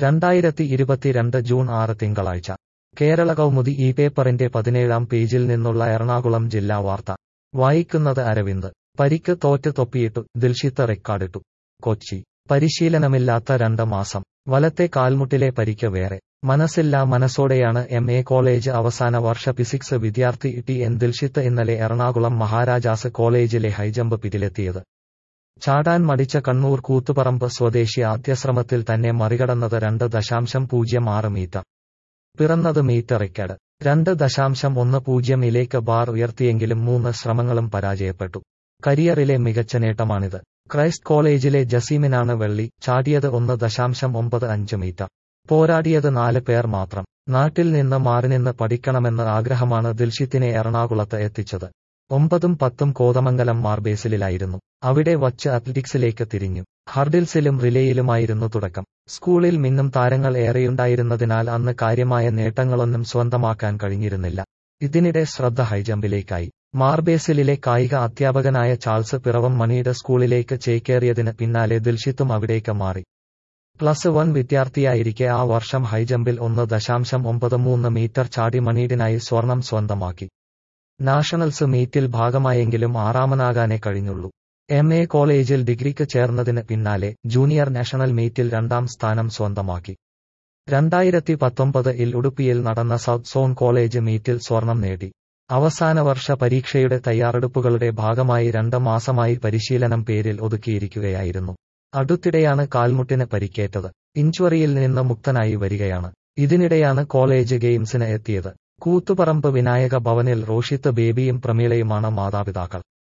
രണ്ടായിരത്തി ഇരുപത്തിരണ്ട് ജൂൺ ആറ് തിങ്കളാഴ്ച കേരള കൗമുദി ഈ പേപ്പറിന്റെ പതിനേഴാം പേജിൽ നിന്നുള്ള എറണാകുളം ജില്ലാ വാർത്ത വായിക്കുന്നത് അരവിന്ദ് പരിക്ക് തോറ്റ് തൊപ്പിയിട്ടു ദിൽഷിത്ത് റെക്കാർഡിട്ടു കൊച്ചി പരിശീലനമില്ലാത്ത രണ്ട് മാസം വലത്തെ കാൽമുട്ടിലെ പരിക്ക് വേറെ മനസ്സില്ലാ മനസ്സോടെയാണ് എം എ കോളേജ് അവസാന വർഷ ഫിസിക്സ് വിദ്യാർത്ഥി ടി എൻ ദിൽഷിത്ത് ഇന്നലെ എറണാകുളം മഹാരാജാസ് കോളേജിലെ ഹൈജമ്പ് പിറ്റിലെത്തിയത് ചാടാൻ മടിച്ച കണ്ണൂർ കൂത്തുപറമ്പ് സ്വദേശി ആദ്യശ്രമത്തിൽ തന്നെ മറികടന്നത് രണ്ട് ദശാംശം പൂജ്യം ആറ് മീറ്റർ പിറന്നത് മീറ്റർ റെക്കഡ് രണ്ട് ദശാംശം ഒന്ന് പൂജ്യമിലേക്ക് ബാർ ഉയർത്തിയെങ്കിലും മൂന്ന് ശ്രമങ്ങളും പരാജയപ്പെട്ടു കരിയറിലെ മികച്ച നേട്ടമാണിത് ക്രൈസ്റ്റ് കോളേജിലെ ജസീമിനാണ് വെള്ളി ചാടിയത് ഒന്ന് ദശാംശം ഒമ്പത് അഞ്ച് മീറ്റർ പോരാടിയത് നാല് പേർ മാത്രം നാട്ടിൽ നിന്ന് മാറിനിന്ന് പഠിക്കണമെന്ന ആഗ്രഹമാണ് ദിൽഷിത്തിനെ എറണാകുളത്ത് എത്തിച്ചത് ഒമ്പതും പത്തും കോതമംഗലം മാർബേസിലായിരുന്നു അവിടെ വച്ച് അത്ലറ്റിക്സിലേക്ക് തിരിഞ്ഞു ഹർഡിൽസിലും റിലേയിലുമായിരുന്നു തുടക്കം സ്കൂളിൽ മിന്നും താരങ്ങൾ ഏറെയുണ്ടായിരുന്നതിനാൽ അന്ന് കാര്യമായ നേട്ടങ്ങളൊന്നും സ്വന്തമാക്കാൻ കഴിഞ്ഞിരുന്നില്ല ഇതിനിടെ ശ്രദ്ധ ഹൈജമ്പിലേക്കായി മാർബേസിലെ കായിക അധ്യാപകനായ ചാൾസ് പിറവം മണിയുടെ സ്കൂളിലേക്ക് ചേക്കേറിയതിന് പിന്നാലെ ദിൽഷിത്തും അവിടേക്ക് മാറി പ്ലസ് വൺ വിദ്യാർത്ഥിയായിരിക്കെ ആ വർഷം ഹൈജമ്പിൽ ഒന്ന് ദശാംശം ഒമ്പത് മൂന്ന് മീറ്റർ ചാടി മണീഡിനായി സ്വർണം സ്വന്തമാക്കി നാഷണൽസ് മീറ്റിൽ ഭാഗമായെങ്കിലും ആറാമനാകാനേ കഴിഞ്ഞുള്ളൂ എം എ കോളേജിൽ ഡിഗ്രിക്ക് ചേർന്നതിന് പിന്നാലെ ജൂനിയർ നാഷണൽ മീറ്റിൽ രണ്ടാം സ്ഥാനം സ്വന്തമാക്കി രണ്ടായിരത്തി പത്തൊമ്പത് ഇൽ ഉടുപ്പിയിൽ നടന്ന സൗത്ത് സോൺ കോളേജ് മീറ്റിൽ സ്വർണം നേടി അവസാന വർഷ പരീക്ഷയുടെ തയ്യാറെടുപ്പുകളുടെ ഭാഗമായി രണ്ട് മാസമായി പരിശീലനം പേരിൽ ഒതുക്കിയിരിക്കുകയായിരുന്നു അടുത്തിടെയാണ് കാൽമുട്ടിന് പരിക്കേറ്റത് ഇഞ്ചുറിയിൽ നിന്ന് മുക്തനായി വരികയാണ് ഇതിനിടെയാണ് കോളേജ് ഗെയിംസിന് എത്തിയത് കൂത്തുപറമ്പ് വിനായക ഭവനിൽ റോഷിത്ത് ബേബിയും പ്രമീളയുമാണ് മാതാപിതാക്കൾ